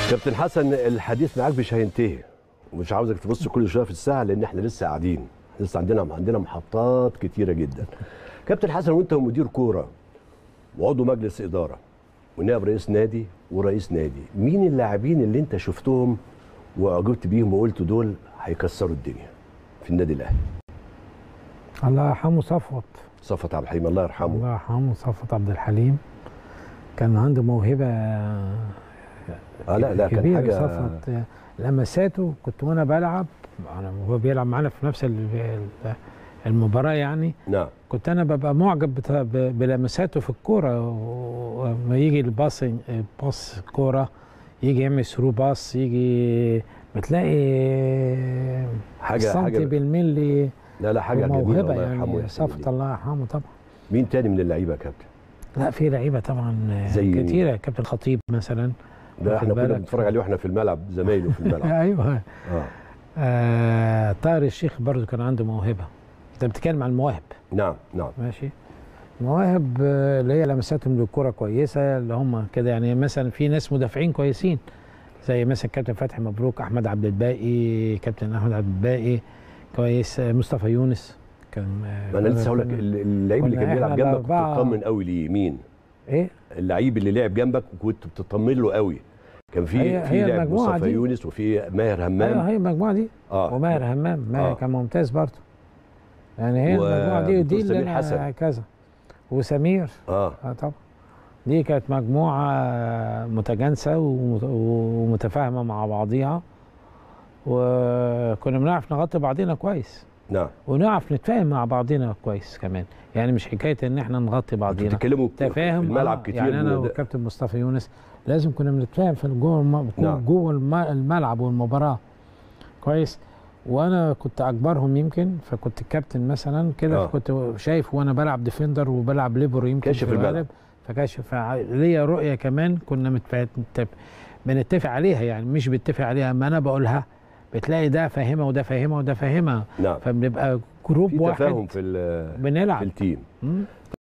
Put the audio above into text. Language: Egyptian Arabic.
كابتن حسن الحديث معاك مش هينتهي ومش عاوزك تبص كل شويه في الساعه لان احنا لسه قاعدين لسه عندنا عندنا محطات كتيره جدا كابتن حسن وانت مدير كوره وعضو مجلس اداره ونائب رئيس نادي ورئيس نادي مين اللاعبين اللي انت شفتهم واعجبت بيهم وقلت دول هيكسروا الدنيا في النادي الاهلي الله يرحمه صفوت صفت عبد الحليم الله يرحمه الله يرحمه صفوت عبد الحليم كان عنده موهبه اه لا لا كان كبيره حاجه صفوت لمساته كنت وانا بلعب انا وهو بيلعب معانا في نفس ال- ال- المباراه يعني نعم كنت انا ببقى معجب بت- ب- بلمساته في الكوره وما يجي الباص باص كوره يجي يعمل ثرو باص يجي بتلاقي حاجه سنتي حاجه بالملي لا لا حاجه جميله وموهبه الله يرحمه يعني ويحسن صفت إليه. الله يرحمه طبعا مين تاني من اللعيبه يا كابتن لا في لعيبه طبعا زي مين؟ كتيره كابتن خطيب مثلا ده واخد احنا كنا بالك؟ بنتفرج عليه واحنا في الملعب زمايله في الملعب ايوه اه آه طاهر الشيخ برضو كان عنده موهبه انت بتتكلم عن المواهب نعم نعم ماشي مواهب آه، اللي هي لمساتهم للكرة كويسة اللي هم كده يعني مثلا في ناس مدافعين كويسين زي مثلا كابتن فتحي مبروك أحمد عبد الباقي كابتن أحمد عبد الباقي كويس آه، مصطفى يونس كان آه، ما انا لسه هقول لك اللعيب اللي كنا كان بيلعب إحنا جنبك كنت الأربعة- بتطمن قوي ليه مين إيه اللعيب اللي لعب جنبك وكنت بتطمن له قوي كان في هي- في هي لاعب المجموعة مصطفى دي. يونس وفي ماهر أيوه همام هي المجموعة دي اه وماهر همام ماهر آه. كان ممتاز برضه يعني هي و- المجموعة دي ودي دكتور اللي سمير حسن. أنا كذا وسمير اه اه طبعا دي كانت مجموعة متجانسة ومت- ومتفاهمة مع بعضيها وكنا بنعرف نغطي بعضينا كويس نعم ونعرف نتفاهم مع بعضينا كويس كمان يعني مش حكاية ان احنا نغطي انتوا بعضينا بتتكلموا في تفاهم الملعب آه، كتير يعني انا من ده. وكابتن مصطفى يونس لازم كنا بنتفاهم في جوه الم... نعم. جوه الم- الملعب والمباراة كويس وانا كنت اكبرهم يمكن فكنت الكابتن مثلا كده آه. فكنت شايف وانا بلعب ديفندر وبلعب ليبرو يمكن كاشف في الملعب. الغالب فكاشف ليا رؤيه كمان كنا متفق متفق- بنتفق عليها يعني مش بنتفق عليها اما انا بقولها بتلاقي ده فاهمها وده فاهمها وده فاهمها نعم فبنبقى جروب في واحد تفاهم في ال- في بنلعب التيم مم.